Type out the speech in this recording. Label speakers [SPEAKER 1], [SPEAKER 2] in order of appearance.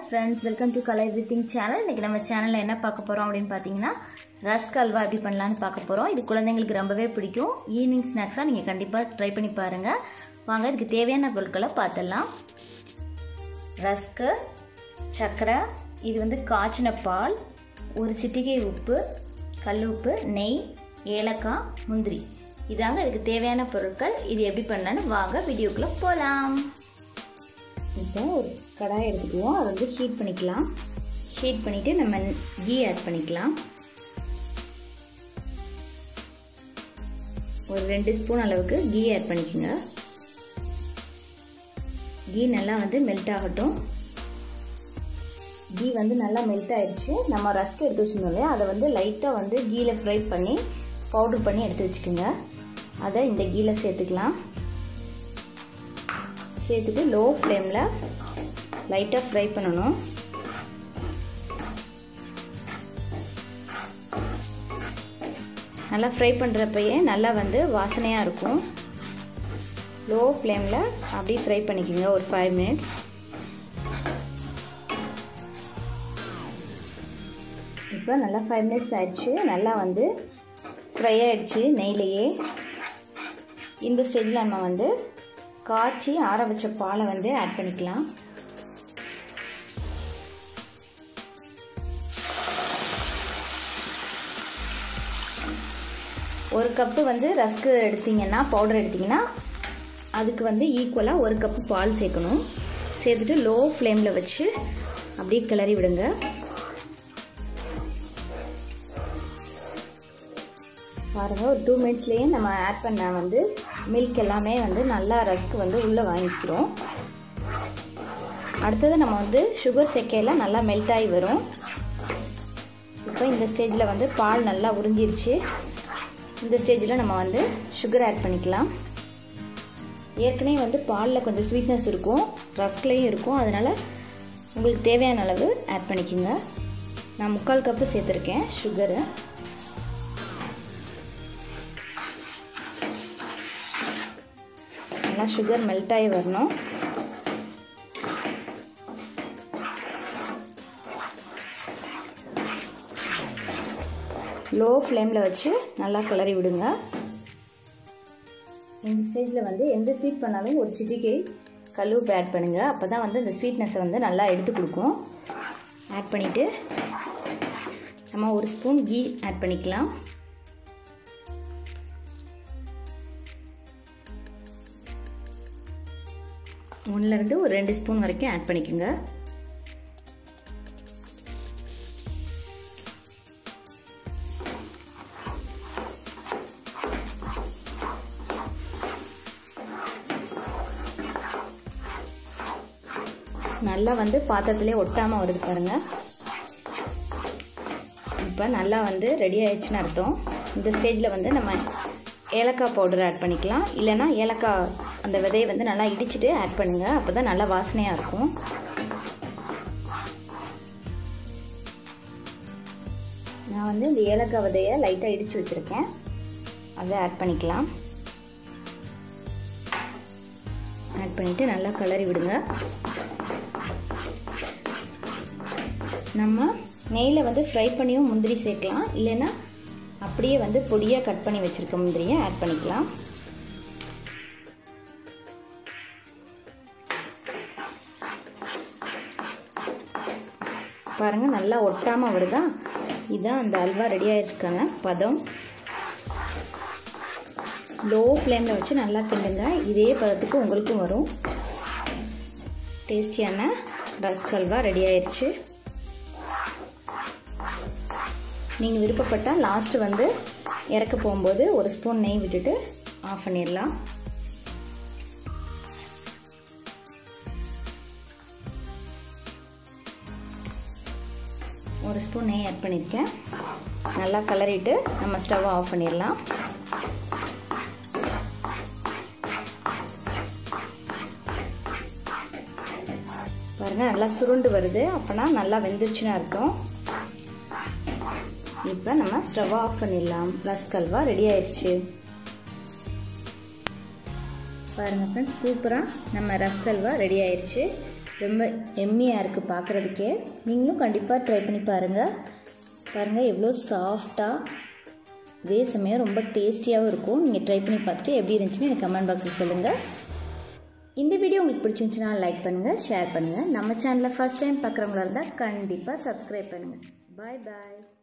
[SPEAKER 1] friends welcome to Kalai everything channel இன்றைக்கி நம்ம சேனலில் என்ன பார்க்க போகிறோம் அப்படின்னு பார்த்தீங்கன்னா ரஸ்க் அல்வா எப்படி பண்ணலான்னு பார்க்க போகிறோம் இது குழந்தைங்களுக்கு ரொம்பவே பிடிக்கும் ஈவினிங் ஸ்நாக்ஸாக நீங்கள் கண்டிப்பாக ட்ரை பண்ணி பாருங்கள் வாங்க இதுக்கு தேவையான பொருட்களை பார்த்துடலாம் ரஸ்க்கு சர்க்கரை இது வந்து காய்ச்சின பால் ஒரு சிட்டிகை உப்பு கல் உப்பு நெய் ஏலக்காய் முந்திரி இதாங்க இதுக்கு தேவையான பொருட்கள் இது எப்படி பண்ணலான்னு வாங்க வீடியோக்குள்ளே போகலாம் இப்போ ஒரு கடாய் எடுத்துக்குவோம் அதை வந்து ஹீட் பண்ணிக்கலாம் ஹீட் பண்ணிவிட்டு நம்ம கீ ஆட் பண்ணிக்கலாம் ஒரு ரெண்டு ஸ்பூன் அளவுக்கு கீ ஆட் பண்ணிக்கோங்க கீ நல்லா வந்து மெல்ட் ஆகட்டும் கீ வந்து நல்லா மெல்ட் ஆயிடுச்சு நம்ம ரஸ்க் எடுத்து வச்சுருந்தோம் இல்லையா அதை வந்து லைட்டாக வந்து கீயில் ஃப்ரை பண்ணி பவுடர் பண்ணி எடுத்து வச்சுக்கோங்க அதை இந்த கீயில் சேர்த்துக்கலாம் சேர்த்துட்டு லோ ஃப்ளேமில் லைட்டாக ஃப்ரை பண்ணணும் நல்லா ஃப்ரை பண்ணுறப்பயே நல்லா வந்து வாசனையாக இருக்கும் லோ ஃப்ளேமில் அப்படியே ஃப்ரை பண்ணிக்கோங்க ஒரு ஃபைவ் மினிட்ஸ் இப்போ நல்லா ஃபைவ் மினிட்ஸ் ஆயிடுச்சு நல்லா வந்து ஃப்ரை ஆகிடுச்சு நெய்லேயே இந்த ஸ்டேஜில் நம்ம வந்து காய்ச்சி ஆற வச்ச பாலை வந்து ஆட் பண்ணிக்கலாம் ஒரு கப்பு வந்து ரஸ்க்கு எடுத்திங்கன்னா பவுடர் எடுத்திங்கன்னா அதுக்கு வந்து ஈக்குவலாக ஒரு கப்பு பால் சேர்க்கணும் சேர்த்துட்டு லோ ஃப்ளேமில் வச்சு அப்படியே கிளறி விடுங்க பாருங்கள் ஒரு டூ மினிட்ஸ்லேயே நம்ம ஆட் பண்ண வந்து மில்க் எல்லாமே வந்து நல்லா ரஸ்க்கு வந்து உள்ளே வாங்கிக்கிறோம் அடுத்தது நம்ம வந்து சுகர் சேர்க்கையில் நல்லா மெல்ட் ஆகி வரும் இப்போ இந்த ஸ்டேஜில் வந்து பால் நல்லா உறிஞ்சிருச்சு இந்த ஸ்டேஜில் நம்ம வந்து சுகர் ஆட் பண்ணிக்கலாம் ஏற்கனவே வந்து பாலில் கொஞ்சம் ஸ்வீட்னஸ் இருக்கும் ரஸ்க்லேயும் இருக்கும் அதனால் உங்களுக்கு தேவையான அளவு ஆட் பண்ணிக்கோங்க நான் முக்கால் கப்பு சேர்த்துருக்கேன் சுகரு நல்லா சுகர் மெல்ட் ஆகி வரணும் லோ ஃப்ளேமில் வச்சு நல்லா கிளறி விடுங்க இந்த ஸ்டேஜில் வந்து எந்த ஸ்வீட் பண்ணாலும் ஒரு சிட்டிக்கை கல்லுப்பு ஆட் பண்ணுங்கள் அப்போ தான் வந்து அந்த ஸ்வீட்னஸை வந்து நல்லா எடுத்து கொடுக்கும் ஆட் பண்ணிவிட்டு நம்ம ஒரு ஸ்பூன் கீ ஆட் பண்ணிக்கலாம் ஒன்றுலேருந்து ஒரு ரெண்டு ஸ்பூன் வரைக்கும் ஆட் பண்ணிக்கோங்க நல்லா வந்து பாத்திரத்துலேயே ஒட்டாமல் வருது பாருங்கள் இப்போ நல்லா வந்து ரெடி ஆயிடுச்சுன்னு அர்த்தம் இந்த ஸ்டேஜில் வந்து நம்ம ஏலக்காய் பவுடர் ஆட் பண்ணிக்கலாம் இல்லைனா ஏலக்காய் அந்த விதையை வந்து நல்லா இடிச்சிட்டு ஆட் பண்ணுங்கள் அப்போ தான் நல்லா வாசனையாக இருக்கும் நான் வந்து இந்த ஏலக்காய் விதையை லைட்டாக இடித்து வச்சுருக்கேன் அதை ஆட் பண்ணிக்கலாம் ஆட் பண்ணிவிட்டு நல்லா கிளறி விடுங்க நம்ம நெய்யில் வந்து ஃப்ரை பண்ணியும் முந்திரி சேர்க்கலாம் இல்லைன்னா அப்படியே வந்து பொடியாக கட் பண்ணி வச்சுருக்க முந்திரியை ஆட் பண்ணிக்கலாம் பாருங்கள் நல்லா ஒட்டாமல் வருதா இதுதான் அந்த அல்வா ரெடி ஆகிருக்காங்க பதம் லோ ஃப்ளேமில் வச்சு நல்லா கிண்டுங்க இதே பதத்துக்கு உங்களுக்கும் வரும் டேஸ்டியான ரஸ்க் அல்வா ரெடி ஆயிடுச்சு நீங்கள் விருப்பப்பட்டால் லாஸ்ட்டு வந்து இறக்க போகும்போது ஒரு ஸ்பூன் நெய் விட்டுட்டு ஆஃப் பண்ணிடலாம் ஒரு ஸ்பூன் நெய் ஆட் பண்ணியிருக்கேன் நல்லா கலரிட்டு நம்ம ஸ்டவ்வை ஆஃப் பண்ணிடலாம் பாருங்கள் நல்லா சுருண்டு வருது அப்போனா நல்லா வெந்துருச்சுன்னு அர்த்தம் இப்போ நம்ம ஸ்டவ் ஆஃப் பண்ணிடலாம் ரஸ்க் அல்வா ரெடி ஆயிடுச்சு பாருங்கள் ஃப்ரெண்ட்ஸ் சூப்பராக நம்ம ரஸ்க் அல்வா ரெடி ஆயிடுச்சு ரொம்ப எம்மியாக இருக்குது பார்க்குறதுக்கே நீங்களும் கண்டிப்பாக ட்ரை பண்ணி பாருங்கள் பாருங்கள் எவ்வளோ சாஃப்டாக அதே சமயம் ரொம்ப டேஸ்டியாகவும் இருக்கும் நீங்கள் ட்ரை பண்ணி பார்த்துட்டு எப்படி இருந்துச்சுன்னு எனக்கு கமெண்ட் பாக்ஸில் சொல்லுங்கள் இந்த வீடியோ உங்களுக்கு பிடிச்சிருந்துச்சுன்னா லைக் பண்ணுங்கள் ஷேர் பண்ணுங்கள் நம்ம சேனலை ஃபஸ்ட் டைம் பார்க்குறவங்களா இருந்தால் கண்டிப்பாக சப்ஸ்கிரைப் பண்ணுங்கள் பாய் பாய்